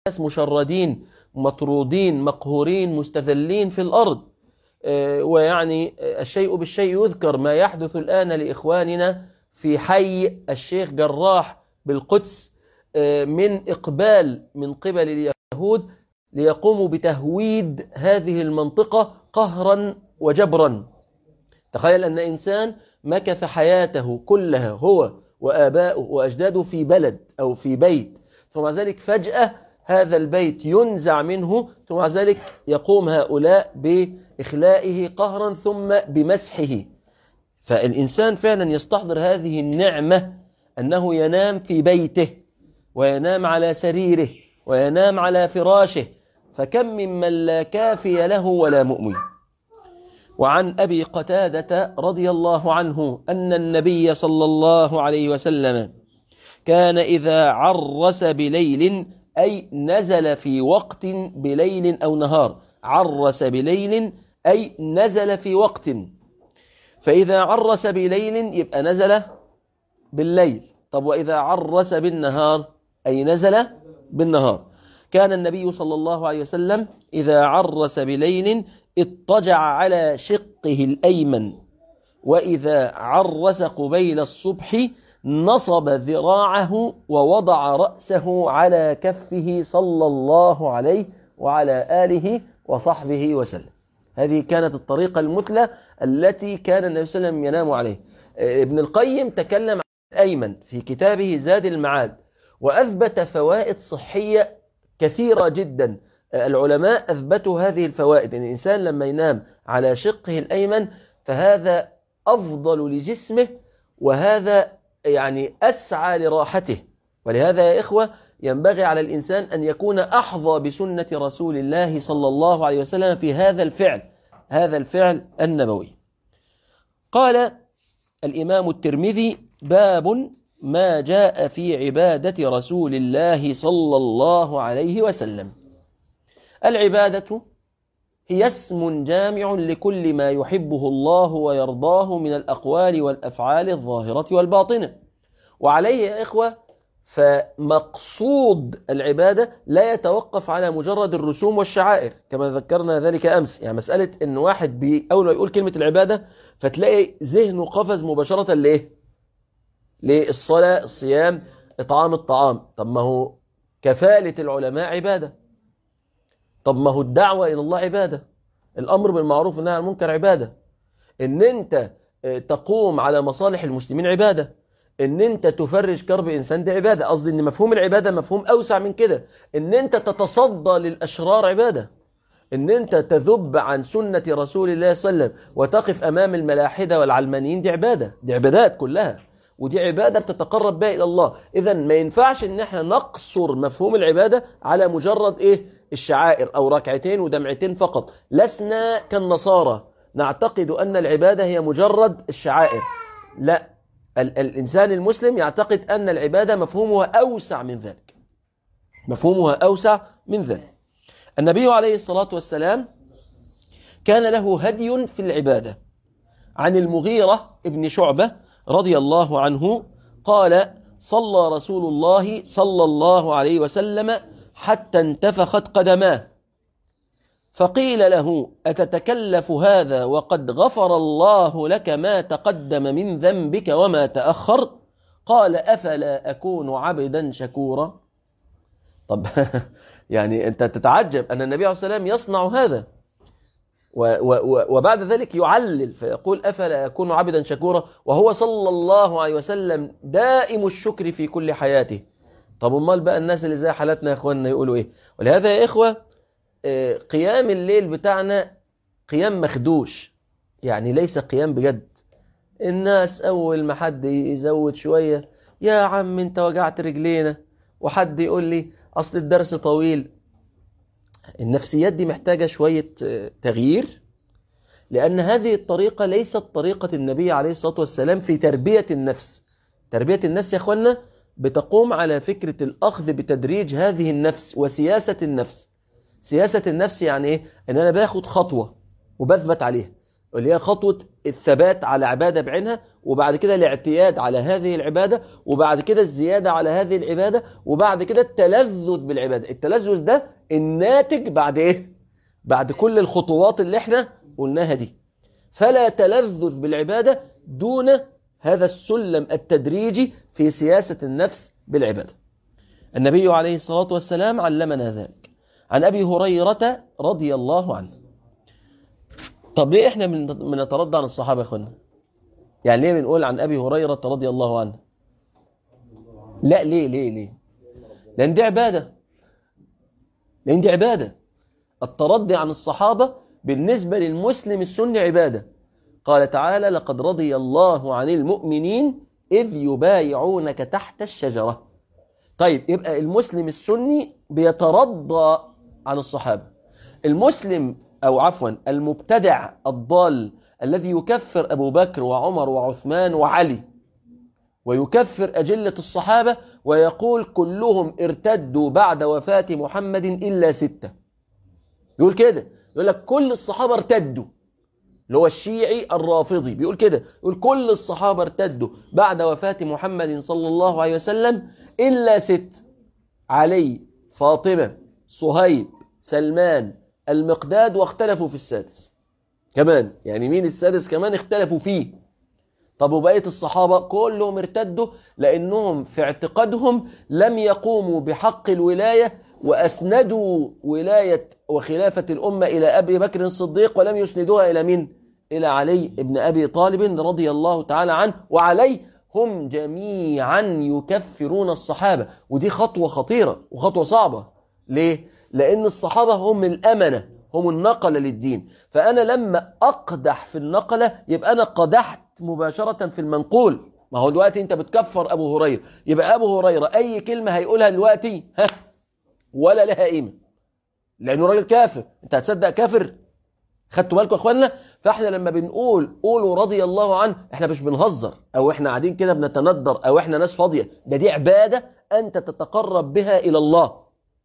مشردين مطرودين مقهورين مستذلين في الأرض ويعني الشيء بالشيء يذكر ما يحدث الآن لإخواننا في حي الشيخ جراح بالقدس من إقبال من قبل اليهود ليقوموا بتهويد هذه المنطقة قهرا وجبرا تخيل أن إنسان مكث حياته كلها هو وآباؤه وأجداده في بلد أو في بيت ثم ذلك فجأة هذا البيت ينزع منه ثم ذلك يقوم هؤلاء بإخلائه قهرا ثم بمسحه فالإنسان فعلا يستحضر هذه النعمة أنه ينام في بيته وينام على سريره وينام على فراشه فكم ممن لا كافي له ولا مؤمن وعن أبي قتادة رضي الله عنه أن النبي صلى الله عليه وسلم كان إذا عرس بليل أي نزل في وقت بليل أو نهار عرس بليل أي نزل في وقت فإذا عرس بليل يبقى نزل بالليل طب وإذا عرس بالنهار أي نزل بالنهار كان النبي صلى الله عليه وسلم إذا عرس بليل اضطجع على شقه الأيمن وإذا عرس قبيل الصبح نصب ذراعه ووضع رأسه على كفه صلى الله عليه وعلى آله وصحبه وسلم هذه كانت الطريقة المثلى التي كان النبي صلى الله عليه وسلم ينام عليه ابن القيم تكلم عن الأيمن في كتابه زاد المعاد وأثبت فوائد صحية كثيرة جدا العلماء أثبتوا هذه الفوائد أن الإنسان لما ينام على شقه الأيمن فهذا أفضل لجسمه وهذا يعني أسعى لراحته ولهذا يا إخوة ينبغي على الإنسان أن يكون أحظى بسنة رسول الله صلى الله عليه وسلم في هذا الفعل هذا الفعل النبوي قال الإمام الترمذي باب ما جاء في عبادة رسول الله صلى الله عليه وسلم العبادة هي اسم جامع لكل ما يحبه الله ويرضاه من الأقوال والأفعال الظاهرة والباطنة وعليه يا إخوة فمقصود العبادة لا يتوقف على مجرد الرسوم والشعائر كما ذكرنا ذلك أمس يعني مسألة أن واحد بي أول ما يقول كلمة العبادة فتلاقي ذهنه قفز مباشرة لإيه للصلاة الصيام إطعام الطعام طب ما هو كفالة العلماء عبادة طب ما هو الدعوة إلى الله عبادة الأمر بالمعروف والنهي عن المنكر عبادة إن أنت تقوم على مصالح المسلمين عبادة إن أنت تفرج كرب إنسان دي عبادة قصدي إن مفهوم العبادة مفهوم أوسع من كده إن أنت تتصدى للأشرار عبادة إن أنت تذب عن سنة رسول الله صلى الله عليه وسلم وتقف أمام الملاحدة والعلمانيين دي عبادة دي عبادات كلها ودي عبادة بتتقرب بها إلى الله إذا ما ينفعش إن احنا نقصر مفهوم العبادة على مجرد إيه الشعائر أو ركعتين ودمعتين فقط لسنا كالنصارى نعتقد أن العبادة هي مجرد الشعائر لا ال الإنسان المسلم يعتقد أن العبادة مفهومها أوسع من ذلك مفهومها أوسع من ذلك النبي عليه الصلاة والسلام كان له هدي في العبادة عن المغيرة ابن شعبة رضي الله عنه قال صلى رسول الله صلى الله عليه وسلم حتى انتفخت قدماه فقيل له أتتكلف هذا وقد غفر الله لك ما تقدم من ذنبك وما تأخر قال أفلا أكون عبدا شكورا طب يعني أنت تتعجب أن النبي عليه الصلاة والسلام يصنع هذا وبعد ذلك يعلل فيقول أفلا يكون عبدا شكورا وهو صلى الله عليه وسلم دائم الشكر في كل حياته طب امال بقى الناس اللي زي حالتنا يا اخواننا يقولوا ايه ولهذا يا اخوة قيام الليل بتاعنا قيام مخدوش يعني ليس قيام بجد الناس اول ما حد يزود شوية يا عم انت وجعت رجلينا وحد يقول لي اصل الدرس طويل النفسيات دي محتاجة شوية تغيير لأن هذه الطريقة ليست طريقة النبي عليه الصلاة والسلام في تربية النفس تربية النفس يا أخوانا بتقوم على فكرة الأخذ بتدريج هذه النفس وسياسة النفس سياسة النفس يعني إيه؟ إن أنا باخد خطوة وبثبت عليها اللي هي خطوة الثبات على عبادة بعينها وبعد كده الاعتياد على هذه العبادة وبعد كده الزيادة على هذه العبادة وبعد كده التلذذ بالعبادة التلذذ ده الناتج بعد ايه بعد كل الخطوات اللي احنا قلناها دي فلا تلذذ بالعبادة دون هذا السلم التدريجي في سياسة النفس بالعبادة النبي عليه الصلاة والسلام علمنا ذلك عن أبي هريرة رضي الله عنه طب ليه احنا من بنترضى عن الصحابة يا اخوانا يعني ليه بنقول عن أبي هريرة رضي الله عنه لا ليه ليه ليه لأن دي عبادة لأن دي عبادة الترضي عن الصحابة بالنسبة للمسلم السني عبادة قال تعالى لقد رضي الله عن المؤمنين إذ يبايعونك تحت الشجرة طيب يبقى المسلم السني بيترضى عن الصحابة المسلم أو عفوا المبتدع الضال الذي يكفر أبو بكر وعمر وعثمان وعلي ويكفر أجلة الصحابة ويقول كلهم ارتدوا بعد وفاة محمد إلا ستة يقول كده يقول لك كل الصحابة ارتدوا اللي هو الشيعي الرافضي بيقول كده يقول كل الصحابة ارتدوا بعد وفاة محمد صلى الله عليه وسلم إلا ست علي فاطمة صهيب سلمان المقداد واختلفوا في السادس كمان يعني مين السادس كمان اختلفوا فيه طب وبقية الصحابة كلهم ارتدوا لأنهم في اعتقادهم لم يقوموا بحق الولاية وأسندوا ولاية وخلافة الأمة إلى أبي بكر الصديق ولم يسندوها إلى مين؟ إلى علي بن أبي طالب رضي الله تعالى عنه وعليه هم جميعا يكفرون الصحابة ودي خطوة خطيرة وخطوة صعبة ليه؟ لأن الصحابة هم الأمنة هم النقلة للدين فأنا لما أقدح في النقلة يبقى أنا قدحت مباشرة في المنقول ما هو دلوقتي أنت بتكفر أبو هريرة يبقى أبو هريرة أي كلمة هيقولها دلوقتي ها ولا لها قيمة لأنه راجل كافر أنت هتصدق كافر خدتوا بالكم يا اخوانا فاحنا لما بنقول قولوا رضي الله عنه احنا مش بنهزر او احنا قاعدين كده بنتندر او احنا ناس فاضيه ده دي عباده انت تتقرب بها الى الله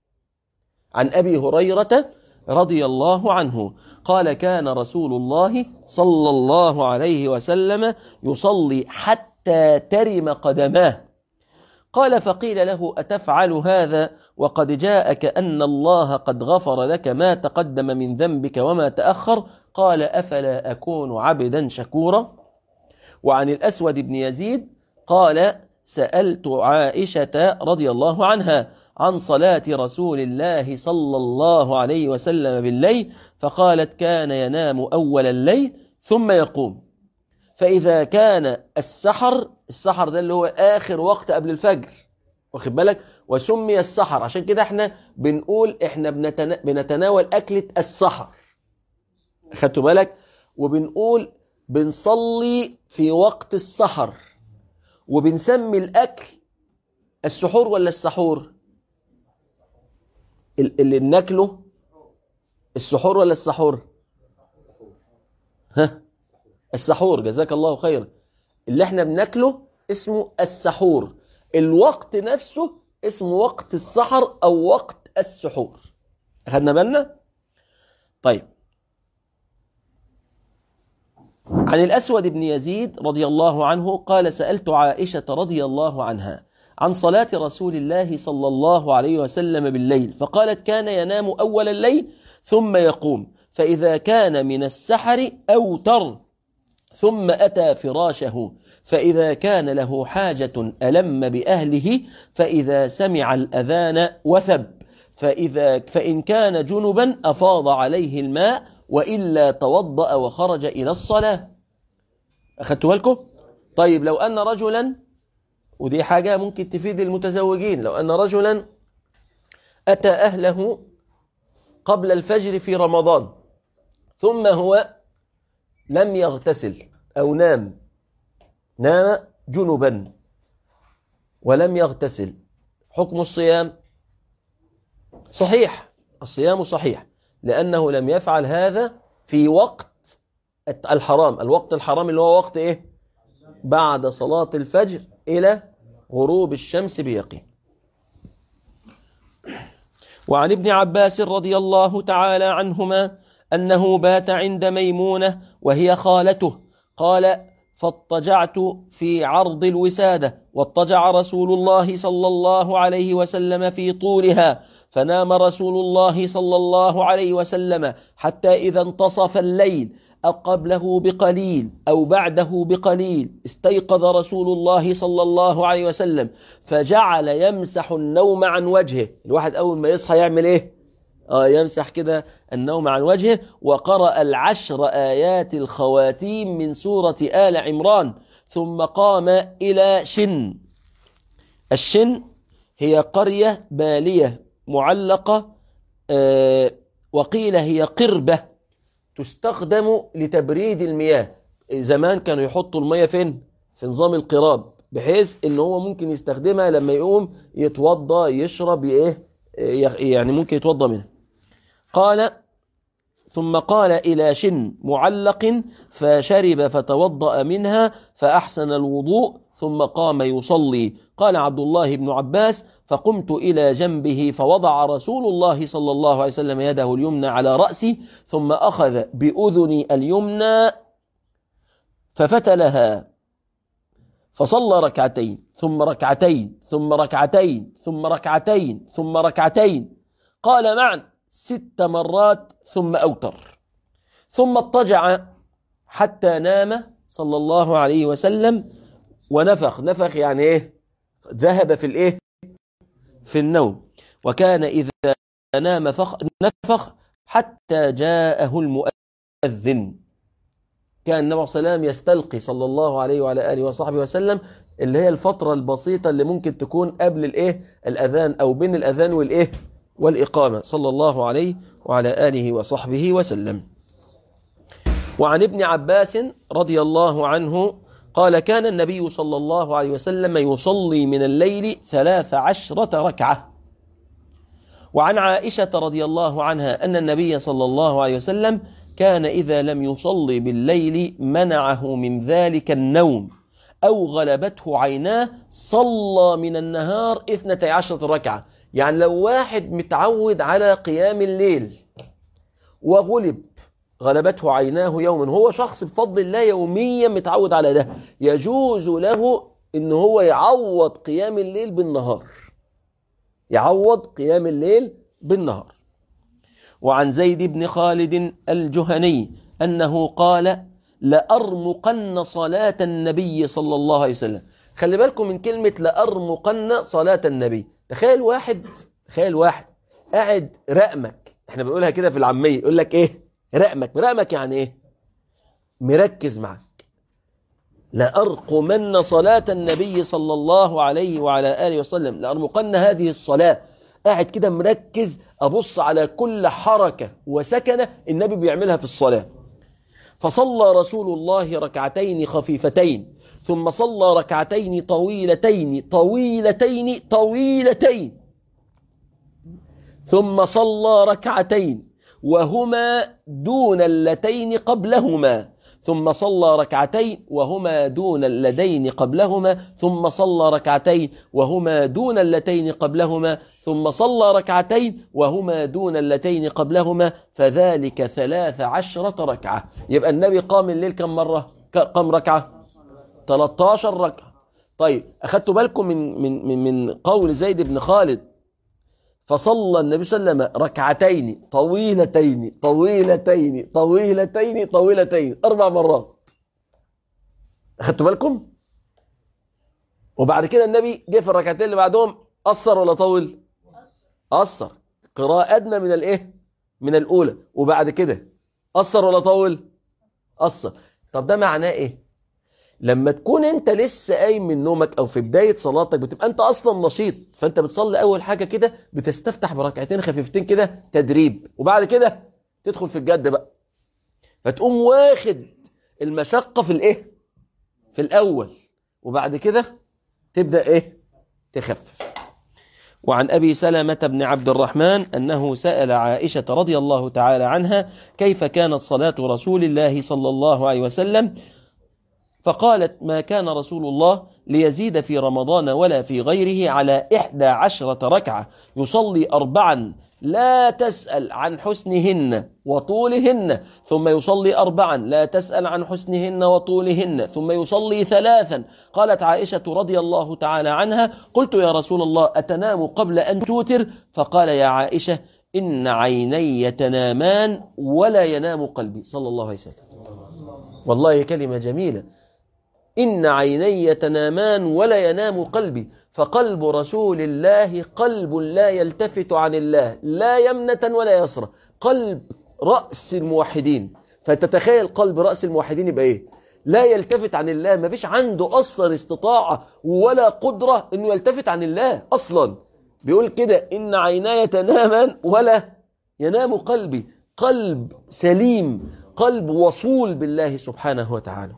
عن ابي هريره رضي الله عنه قال كان رسول الله صلى الله عليه وسلم يصلي حتى ترم قدماه قال فقيل له أتفعل هذا وقد جاءك أن الله قد غفر لك ما تقدم من ذنبك وما تأخر قال أفلا أكون عبدا شكورا وعن الأسود بن يزيد قال سألت عائشة رضي الله عنها عن صلاة رسول الله صلى الله عليه وسلم بالليل فقالت كان ينام أول الليل ثم يقوم فإذا كان السحر السحر ده اللي هو آخر وقت قبل الفجر واخد بالك وسمي السحر عشان كده احنا بنقول احنا بنتنا... بنتناول أكلة السحر خدتوا بالك وبنقول بنصلي في وقت السحر وبنسمي الأكل السحور ولا السحور اللي بناكله السحور ولا السحور ها السحور جزاك الله خيرا اللي احنا بناكله اسمه السحور الوقت نفسه اسمه وقت السحر او وقت السحور اخدنا بالنا طيب عن الأسود بن يزيد رضي الله عنه قال سألت عائشة رضي الله عنها عن صلاة رسول الله صلى الله عليه وسلم بالليل فقالت كان ينام أول الليل ثم يقوم فإذا كان من السحر أوتر ثم أتى فراشه فإذا كان له حاجة ألم بأهله فإذا سمع الأذان وثب فإذا فإن كان جنبا أفاض عليه الماء وإلا توضأ وخرج إلى الصلاة أخذتوا بالكم؟ طيب لو أن رجلا ودي حاجة ممكن تفيد المتزوجين لو أن رجلا أتى أهله قبل الفجر في رمضان ثم هو لم يغتسل أو نام نام جنبا ولم يغتسل حكم الصيام صحيح الصيام صحيح لأنه لم يفعل هذا في وقت الحرام الوقت الحرام اللي هو وقت إيه بعد صلاة الفجر إلى غروب الشمس بيقين وعن ابن عباس رضي الله تعالى عنهما أنه بات عند ميمونة وهي خالته قال فاضطجعت في عرض الوسادة واضطجع رسول الله صلى الله عليه وسلم في طولها فنام رسول الله صلى الله عليه وسلم حتى إذا انتصف الليل أو قبله بقليل أو بعده بقليل استيقظ رسول الله صلى الله عليه وسلم فجعل يمسح النوم عن وجهه الواحد أول ما يصحى يعمل إيه؟ آه يمسح كده النوم عن وجهه وقرأ العشر آيات الخواتيم من سورة آل عمران ثم قام إلى شن الشن هي قرية بالية معلقة آه وقيل هي قربة تستخدم لتبريد المياه زمان كانوا يحطوا المياه فين في نظام القراب بحيث ان هو ممكن يستخدمها لما يقوم يتوضى يشرب ايه يعني ممكن يتوضى منها قال ثم قال إلى شن معلق فشرب فتوضأ منها فأحسن الوضوء ثم قام يصلي قال عبد الله بن عباس فقمت إلى جنبه فوضع رسول الله صلى الله عليه وسلم يده اليمنى على رأسي ثم أخذ بأذني اليمنى ففتلها فصلى ركعتين ثم ركعتين ثم ركعتين ثم ركعتين ثم ركعتين قال معا ست مرات ثم أوتر ثم اضطجع حتى نام صلى الله عليه وسلم ونفخ نفخ يعني ايه ذهب في الايه في النوم وكان إذا نام فخ نفخ حتى جاءه المؤذن كان النبي صلى الله عليه وسلم يستلقي صلى الله عليه وعلى آله وصحبه وسلم اللي هي الفترة البسيطة اللي ممكن تكون قبل الايه الأذان أو بين الأذان والإيه والإقامة صلى الله عليه وعلى آله وصحبه وسلم وعن ابن عباس رضي الله عنه قال كان النبي صلى الله عليه وسلم يصلي من الليل ثلاث عشرة ركعة وعن عائشة رضي الله عنها أن النبي صلى الله عليه وسلم كان إذا لم يصلي بالليل منعه من ذلك النوم أو غلبته عيناه صلى من النهار اثنتي عشرة ركعة يعني لو واحد متعود على قيام الليل وغلب غلبته عيناه يوما هو شخص بفضل الله يوميا متعود على ده يجوز له ان هو يعوض قيام الليل بالنهار يعوض قيام الليل بالنهار وعن زيد بن خالد الجهني أنه قال لأرمقن صلاة النبي صلى الله عليه وسلم خلي بالكم من كلمة لأرمقن صلاة النبي تخيل واحد تخيل واحد قاعد رقمك احنا بنقولها كده في العامية يقول لك ايه رقمك رقمك يعني ايه مركز معك لأرقمن صلاة النبي صلى الله عليه وعلى آله وسلم لأرمقن هذه الصلاة قاعد كده مركز أبص على كل حركة وسكنة النبي بيعملها في الصلاة فصلى رسول الله ركعتين خفيفتين ثم صلى ركعتين طويلتين طويلتين طويلتين ثم صلى ركعتين وهما دون اللتين قبلهما ثم صلى ركعتين وهما دون اللدين قبلهما ثم صلى ركعتين وهما دون اللتين قبلهما ثم صلى ركعتين وهما دون اللتين قبلهما فذلك ثلاث عشرة ركعة يبقى النبي قام الليل كم مرة قام ركعة 13 ركعة طيب أخدتوا بالكم من, من, من, من قول زيد بن خالد فصلى النبي صلى الله عليه وسلم ركعتين طويلتين طويلتين طويلتين طويلتين أربع مرات أخدتوا بالكم وبعد كده النبي جه في الركعتين اللي بعدهم قصر ولا طول قصر قراءة أدنى من الإيه من الأولى وبعد كده قصر ولا طول قصر طب ده معناه إيه لما تكون انت لسه قايم من نومك او في بدايه صلاتك بتبقى انت اصلا نشيط فانت بتصلي اول حاجه كده بتستفتح بركعتين خفيفتين كده تدريب وبعد كده تدخل في الجد بقى فتقوم واخد المشقه في الايه في الاول وبعد كده تبدا ايه تخفف وعن ابي سلمه بن عبد الرحمن انه سال عائشه رضي الله تعالى عنها كيف كانت صلاه رسول الله صلى الله عليه وسلم فقالت ما كان رسول الله ليزيد في رمضان ولا في غيره على إحدى عشرة ركعة يصلي أربعا لا تسأل عن حسنهن وطولهن ثم يصلي أربعا لا تسأل عن حسنهن وطولهن ثم يصلي ثلاثا قالت عائشة رضي الله تعالى عنها قلت يا رسول الله أتنام قبل أن توتر فقال يا عائشة إن عيني تنامان ولا ينام قلبي صلى الله عليه وسلم والله كلمة جميلة إن عيني تنامان ولا ينام قلبي فقلب رسول الله قلب لا يلتفت عن الله لا يمنة ولا يسرى قلب رأس الموحدين فتتخيل قلب رأس الموحدين يبقى إيه لا يلتفت عن الله ما فيش عنده أصلا استطاعة ولا قدرة أنه يلتفت عن الله أصلا بيقول كده إن عيناي تنامان ولا ينام قلبي قلب سليم قلب وصول بالله سبحانه وتعالى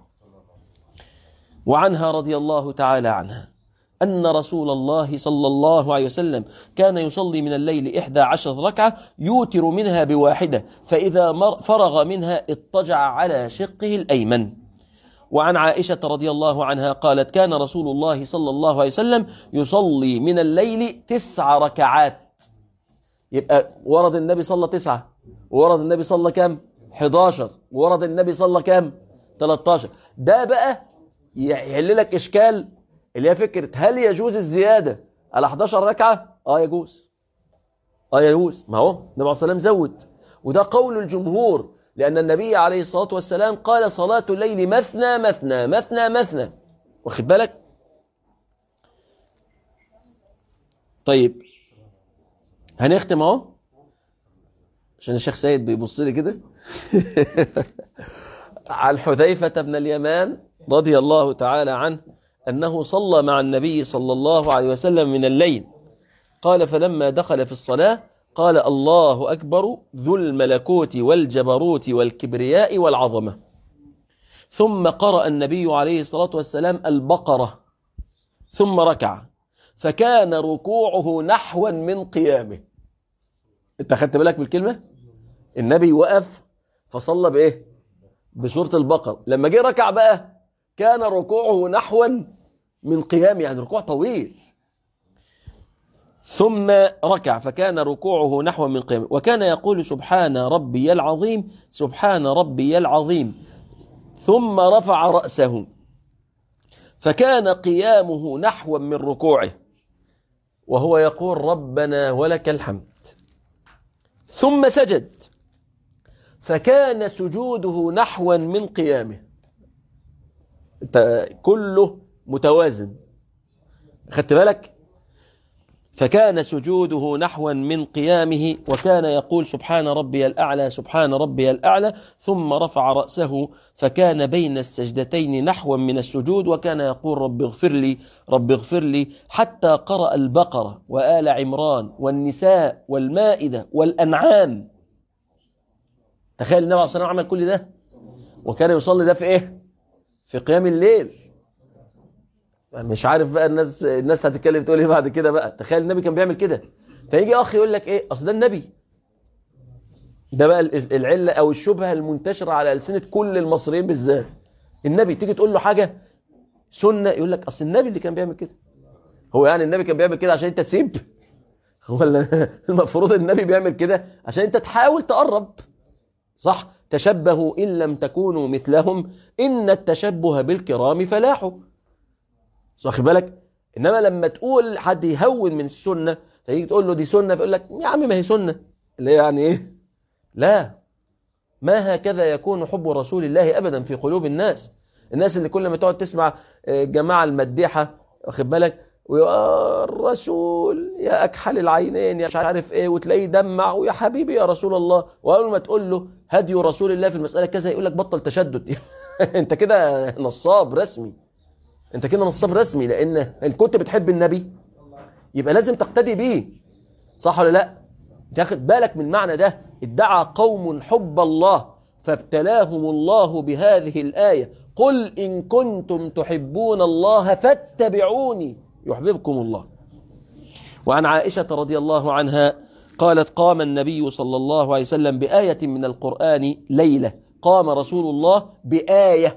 وعنها رضي الله تعالى عنها أن رسول الله صلى الله عليه وسلم كان يصلي من الليل إحدى عشر ركعة يوتر منها بواحدة فإذا فرغ منها اضطجع على شقه الأيمن وعن عائشة رضي الله عنها قالت كان رسول الله صلى الله عليه وسلم يصلي من الليل تسع ركعات يبقى ورد النبي صلى تسعة ورد النبي صلى كم 11 ورد النبي صلى كم 13 ده بقى يحل لك إشكال اللي هي فكرة هل يجوز الزيادة على 11 ركعة اه يجوز اه يجوز ما هو النبي عليه الصلاة زود وده قول الجمهور لأن النبي عليه الصلاة والسلام قال صلاة الليل مثنى مثنى مثنى مثنى واخد بالك طيب هنختم اهو عشان الشيخ سيد بيبص لي كده عن حذيفة بن اليمان رضي الله تعالى عنه أنه صلى مع النبي صلى الله عليه وسلم من الليل قال فلما دخل في الصلاة قال الله أكبر ذو الملكوت والجبروت والكبرياء والعظمة ثم قرأ النبي عليه الصلاة والسلام البقرة ثم ركع فكان ركوعه نحوا من قيامه انت خدت بالك بالكلمة النبي وقف فصلى بإيه بسورة البقرة لما جه ركع بقى كان ركوعه نحوا من قيام يعني ركوع طويل ثم ركع فكان ركوعه نحو من قيام وكان يقول سبحان ربي العظيم سبحان ربي العظيم ثم رفع رأسه فكان قيامه نحو من ركوعه وهو يقول ربنا ولك الحمد ثم سجد فكان سجوده نحوا من قيامه كله متوازن خدت بالك فكان سجوده نحوا من قيامه وكان يقول سبحان ربي الأعلى سبحان ربي الأعلى ثم رفع رأسه فكان بين السجدتين نحوا من السجود وكان يقول رب اغفر لي رب اغفر لي حتى قرأ البقرة وآل عمران والنساء والمائدة والأنعام تخيل النبي عليه الصلاة والسلام عمل كل ده وكان يصلي ده في ايه في قيام الليل مش عارف بقى الناس الناس هتتكلم تقول ايه بعد كده بقى تخيل النبي كان بيعمل كده فيجي اخ يقول لك ايه اصل ده النبي ده بقى العله او الشبهه المنتشره على السنه كل المصريين بالذات النبي تيجي تقول له حاجه سنه يقول لك اصل النبي اللي كان بيعمل كده هو يعني النبي كان بيعمل كده عشان انت تسيب ولا المفروض النبي بيعمل كده عشان انت تحاول تقرب صح تشبهوا ان لم تكونوا مثلهم ان التشبه بالكرام فلاح واخد بالك انما لما تقول حد يهون من السنه فيجي تقول له دي سنه فيقول لك يا عم ما هي سنه اللي هي يعني ايه لا ما هكذا يكون حب رسول الله ابدا في قلوب الناس الناس اللي كل ما تقعد تسمع جماعه المديحه واخد بالك ويا الرسول يا اكحل العينين يا مش عارف ايه وتلاقيه دمع ويا حبيبي يا رسول الله واول ما تقول له هدي رسول الله في المساله كذا يقول لك بطل تشدد انت كده نصاب رسمي انت كده نصاب رسمي لان ان كنت بتحب النبي يبقى لازم تقتدي بيه صح ولا لا تاخد بالك من معنى ده ادعى قوم حب الله فابتلاهم الله بهذه الآية قل إن كنتم تحبون الله فاتبعوني يحببكم الله وعن عائشة رضي الله عنها قالت قام النبي صلى الله عليه وسلم بآية من القرآن ليلة قام رسول الله بآية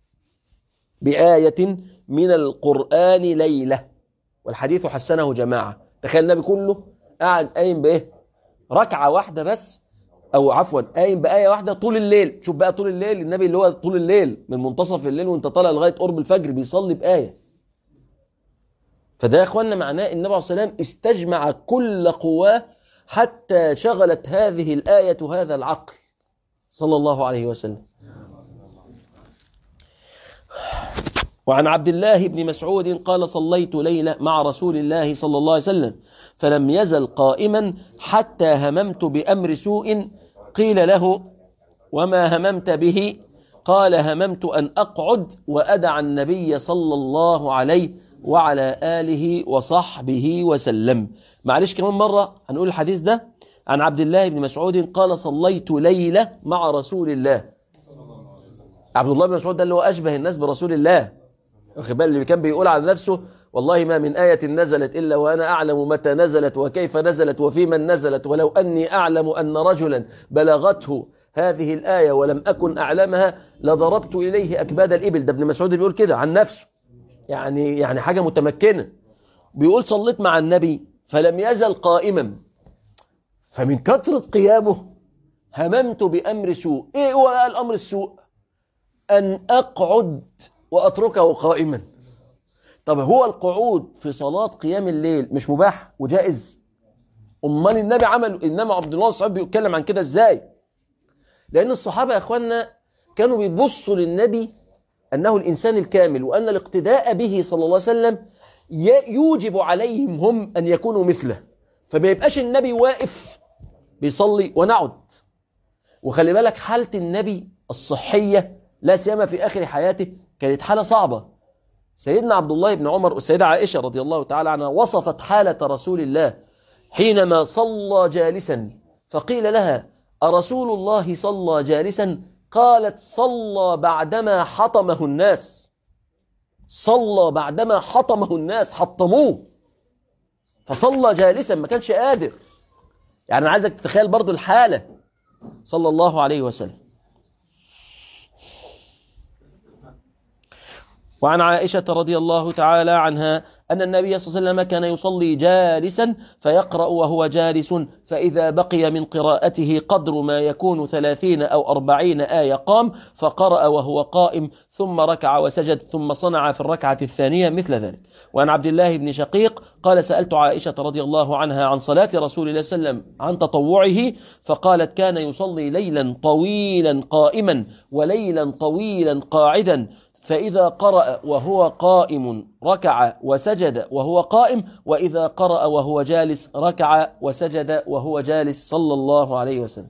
بآية من القرآن ليلة والحديث حسنه جماعة تخيل النبي كله قاعد قايم بإيه ركعة واحدة بس أو عفوا قايم بآية واحدة طول الليل شوف بقى طول الليل النبي اللي هو طول الليل من منتصف الليل وانت طالع لغاية قرب الفجر بيصلي بآية فده يا اخوانا معناه النبي عليه الصلاة والسلام استجمع كل قواه حتى شغلت هذه الآية هذا العقل صلى الله عليه وسلم وعن عبد الله بن مسعود قال صليت ليلة مع رسول الله صلى الله عليه وسلم فلم يزل قائما حتى هممت بأمر سوء قيل له وما هممت به قال هممت أن أقعد وأدع النبي صلى الله عليه وعلى آله وصحبه وسلم معلش كمان مرة هنقول الحديث ده عن عبد الله بن مسعود قال صليت ليلة مع رسول الله عبد الله بن مسعود ده اللي هو أشبه الناس برسول الله واخد بالك اللي كان بيقول على نفسه والله ما من آية نزلت إلا وأنا أعلم متى نزلت وكيف نزلت وفي من نزلت ولو أني أعلم أن رجلا بلغته هذه الآية ولم أكن أعلمها لضربت إليه أكباد الإبل ده ابن مسعود بيقول كده عن نفسه يعني يعني حاجة متمكنة بيقول صليت مع النبي فلم يزل قائما فمن كثرة قيامه هممت بأمر سوء إيه هو الأمر السوء أن أقعد وأتركه قائما طب هو القعود في صلاة قيام الليل مش مباح وجائز أمال النبي عمل إنما عبد الله الصحابي بيتكلم عن كده إزاي لأن الصحابة يا أخوانا كانوا بيبصوا للنبي أنه الإنسان الكامل وأن الاقتداء به صلى الله عليه وسلم يوجب عليهم هم أن يكونوا مثله فما يبقاش النبي واقف بيصلي ونعد وخلي بالك حالة النبي الصحية لا سيما في آخر حياته كانت حالة صعبة سيدنا عبد الله بن عمر والسيدة عائشة رضي الله تعالى عنها وصفت حالة رسول الله حينما صلى جالسا فقيل لها أرسول الله صلى جالسا قالت صلى بعدما حطمه الناس صلى بعدما حطمه الناس حطموه فصلى جالسا ما كانش قادر يعني أنا عايزك تتخيل برضو الحالة صلى الله عليه وسلم وعن عائشة رضي الله تعالى عنها أن النبي صلى الله عليه وسلم كان يصلي جالسا فيقرأ وهو جالس فإذا بقي من قراءته قدر ما يكون ثلاثين أو أربعين آية قام فقرأ وهو قائم ثم ركع وسجد ثم صنع في الركعة الثانية مثل ذلك وعن عبد الله بن شقيق قال سألت عائشة رضي الله عنها عن صلاة رسول الله صلى الله عليه وسلم عن تطوعه فقالت كان يصلي ليلا طويلا قائما وليلا طويلا قاعدا فإذا قرأ وهو قائم ركع وسجد وهو قائم وإذا قرأ وهو جالس ركع وسجد وهو جالس صلى الله عليه وسلم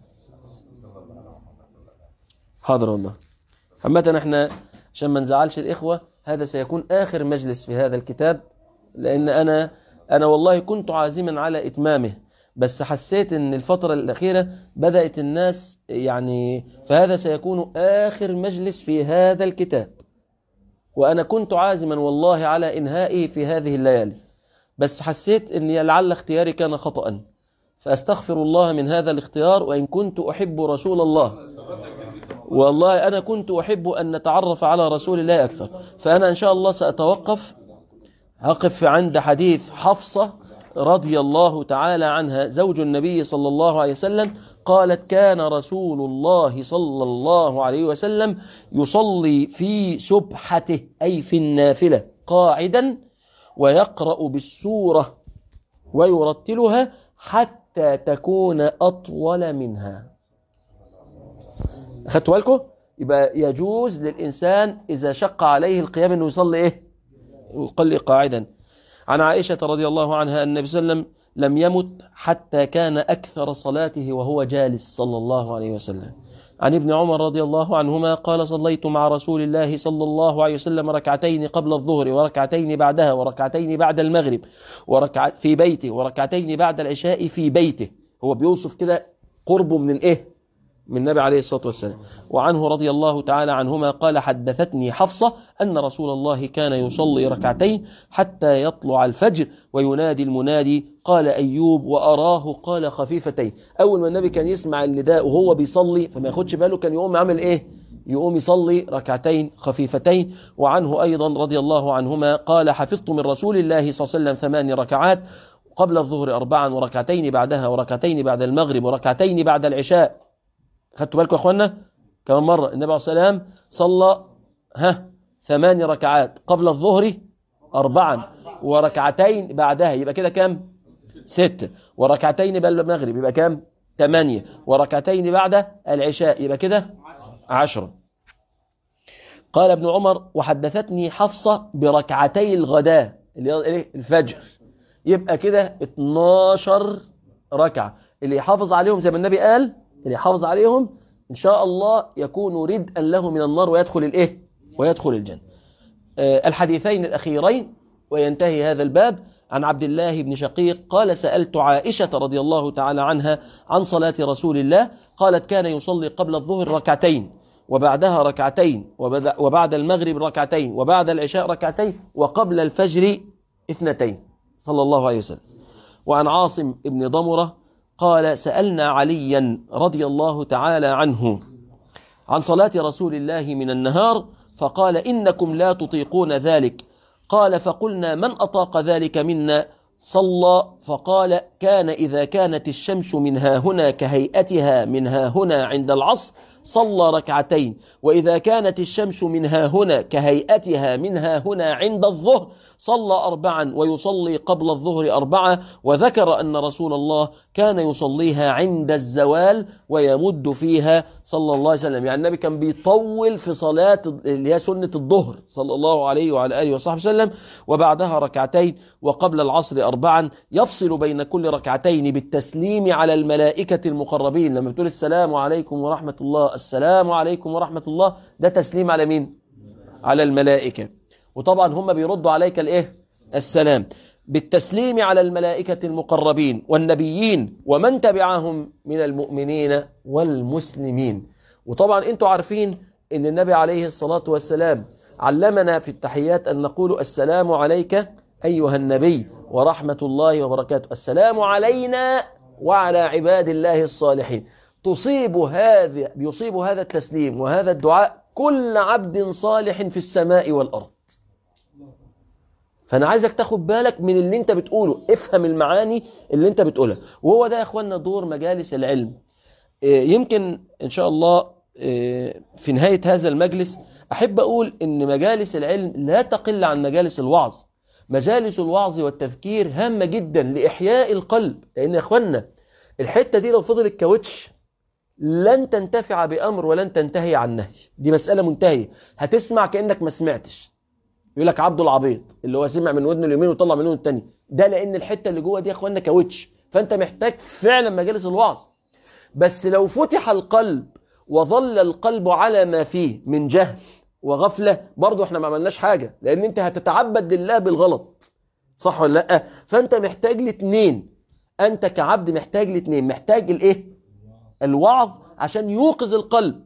حاضر والله عامة احنا عشان ما نزعلش الإخوة هذا سيكون آخر مجلس في هذا الكتاب لأن أنا أنا والله كنت عازما على إتمامه بس حسيت ان الفترة الأخيرة بدأت الناس يعني فهذا سيكون آخر مجلس في هذا الكتاب وأنا كنت عازما والله على إنهائه في هذه الليالي بس حسيت أن لعل اختياري كان خطأ فأستغفر الله من هذا الاختيار وإن كنت أحب رسول الله والله أنا كنت أحب أن نتعرف على رسول الله أكثر فأنا إن شاء الله سأتوقف أقف عند حديث حفصة رضي الله تعالى عنها زوج النبي صلى الله عليه وسلم قالت كان رسول الله صلى الله عليه وسلم يصلي في سبحته أي في النافلة قاعدا ويقرأ بالسورة ويرتلها حتى تكون أطول منها أخذتوا بالكم؟ يبقى يجوز للإنسان إذا شق عليه القيام أنه يصلي إيه؟ يقل قاعدا عن عائشة رضي الله عنها أن النبي صلى الله عليه وسلم لم يمت حتى كان أكثر صلاته وهو جالس صلى الله عليه وسلم عن ابن عمر رضي الله عنهما قال صليت مع رسول الله صلى الله عليه وسلم ركعتين قبل الظهر وركعتين بعدها وركعتين بعد المغرب وركع في بيته وركعتين بعد العشاء في بيته هو بيوصف كده قربه من الايه من النبي عليه الصلاة والسلام وعنه رضي الله تعالى عنهما قال حدثتني حفصة أن رسول الله كان يصلي ركعتين حتى يطلع الفجر وينادي المنادي قال أيوب وأراه قال خفيفتين أول ما النبي كان يسمع النداء وهو بيصلي فما ياخدش باله كان يقوم يعمل إيه يقوم يصلي ركعتين خفيفتين وعنه أيضا رضي الله عنهما قال حفظت من رسول الله صلى الله عليه وسلم ثمان ركعات قبل الظهر أربعا وركعتين بعدها وركعتين بعد المغرب وركعتين بعد العشاء خدتوا بالكم يا أخوانا كمان مرة النبي عليه الصلاة والسلام صلى ها ثمان ركعات قبل الظهر أربعا وركعتين بعدها يبقى كده كام ستة وركعتين بعد المغرب يبقى كام ثمانية وركعتين بعد العشاء يبقى كده عشرة قال ابن عمر وحدثتني حفصة بركعتي الغداء اللي هي إيه؟ الفجر يبقى كده 12 ركعة اللي يحافظ عليهم زي ما النبي قال اللي يحافظ عليهم إن شاء الله يكون ردءا له من النار ويدخل الإيه ويدخل الجنة آه، الحديثين الأخيرين وينتهي هذا الباب عن عبد الله بن شقيق قال سألت عائشة رضي الله تعالى عنها عن صلاة رسول الله قالت كان يصلي قبل الظهر ركعتين وبعدها ركعتين وبعد- وبعد المغرب ركعتين وبعد العشاء ركعتين وقبل الفجر اثنتين صلى الله عليه وسلم وعن عاصم بن ضمرة قال سألنا عليا رضي الله تعالى عنه عن صلاة رسول الله من النهار فقال إنكم لا تطيقون ذلك قال فقلنا من أطاق ذلك منا صلى فقال كان إذا كانت الشمس من ها هنا كهيئتها من ها هنا عند العصر صلى ركعتين وإذا كانت الشمس من ها هنا كهيئتها من ها هنا عند الظهر صلى أربعا ويصلي قبل الظهر أربعة وذكر أن رسول الله كان يصليها عند الزوال ويمد فيها صلى الله عليه وسلم يعني النبي كان بيطول في صلاة اللي هي سنة الظهر صلى الله عليه وعلى آله وصحبه وسلم وبعدها ركعتين وقبل العصر أربعا يفصل بين كل ركعتين بالتسليم على الملائكة المقربين لما بتقول السلام عليكم ورحمة الله السلام عليكم ورحمة الله ده تسليم على مين؟ على الملائكة وطبعا هم بيردوا عليك الايه السلام بالتسليم على الملائكة المقربين والنبيين ومن تبعهم من المؤمنين والمسلمين وطبعا انتوا عارفين ان النبي عليه الصلاة والسلام علمنا في التحيات أن نقول السلام عليك أيها النبي ورحمة الله وبركاته السلام علينا وعلى عباد الله الصالحين تصيب هذا يصيب هذا التسليم وهذا الدعاء كل عبد صالح في السماء والأرض فأنا عايزك تاخد بالك من اللي انت بتقوله افهم المعاني اللي انت بتقولها وهو ده يا اخوانا دور مجالس العلم إيه، يمكن ان شاء الله إيه، في نهاية هذا المجلس أحب أقول إن مجالس العلم لا تقل عن مجالس الوعظ مجالس الوعظ والتذكير هامة جدا لإحياء القلب لأن يا اخوانا الحتة دي لو فضلت كاوتش لن تنتفع بأمر ولن تنتهي عن نهي دي مسألة منتهية هتسمع كأنك ما سمعتش يقول لك عبد العبيط اللي هو سمع من ودنه اليمين وطلع من ودنه التاني ده لأن الحتة اللي جوه دي يا اخوانا كاوتش فأنت محتاج فعلا مجالس الوعظ بس لو فتح القلب وظل القلب على ما فيه من جهل وغفلة برضه احنا ما عملناش حاجة لأن انت هتتعبد لله بالغلط صح ولا لا فأنت محتاج لاتنين أنت كعبد محتاج لاتنين محتاج الايه الوعظ عشان يوقظ القلب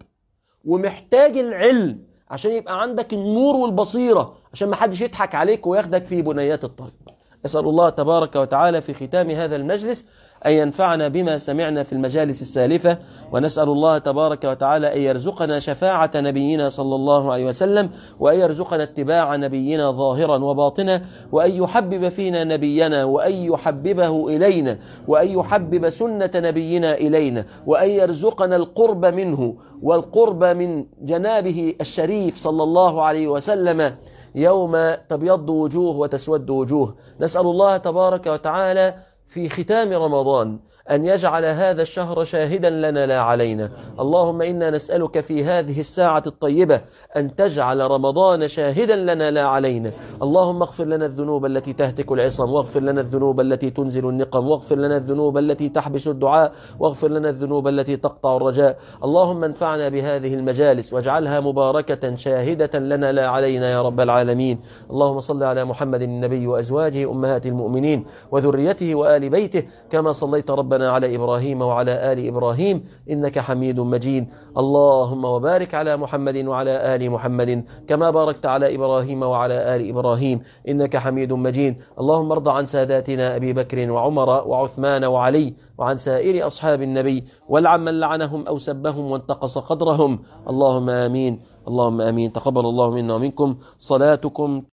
ومحتاج العلم عشان يبقى عندك النور والبصيرة عشان ما حدش يضحك عليك وياخدك في بنيات الطريق أسأل الله تبارك وتعالى في ختام هذا المجلس أن ينفعنا بما سمعنا في المجالس السالفة ونسأل الله تبارك وتعالى أن يرزقنا شفاعة نبينا صلى الله عليه وسلم وأن يرزقنا اتباع نبينا ظاهرا وباطنا وأن يحبب فينا نبينا وأن يحببه إلينا وأن يحبب سنة نبينا إلينا وأن يرزقنا القرب منه والقرب من جنابه الشريف صلى الله عليه وسلم يوم تبيض وجوه وتسود وجوه نسأل الله تبارك وتعالى في ختام رمضان أن يجعل هذا الشهر شاهدا لنا لا علينا اللهم إنا نسألك في هذه الساعة الطيبة أن تجعل رمضان شاهدا لنا لا علينا اللهم اغفر لنا الذنوب التي تهتك العصم واغفر لنا الذنوب التي تنزل النقم واغفر لنا الذنوب التي تحبس الدعاء واغفر لنا الذنوب التي تقطع الرجاء اللهم انفعنا بهذه المجالس واجعلها مباركة شاهدة لنا لا علينا يا رب العالمين اللهم صل على محمد النبي وأزواجه أمهات المؤمنين وذريته وآل بيته كما صليت ربنا على إبراهيم وعلى آل إبراهيم إنك حميد مجيد اللهم وبارك على محمد وعلى آل محمد كما باركت على إبراهيم وعلى آل إبراهيم إنك حميد مجيد اللهم ارض عن ساداتنا أبي بكر وعمر وعثمان وعلي وعن سائر أصحاب النبي والعن من لعنهم أو سبهم وانتقص قدرهم اللهم آمين اللهم آمين تقبل الله منا ومنكم صلاتكم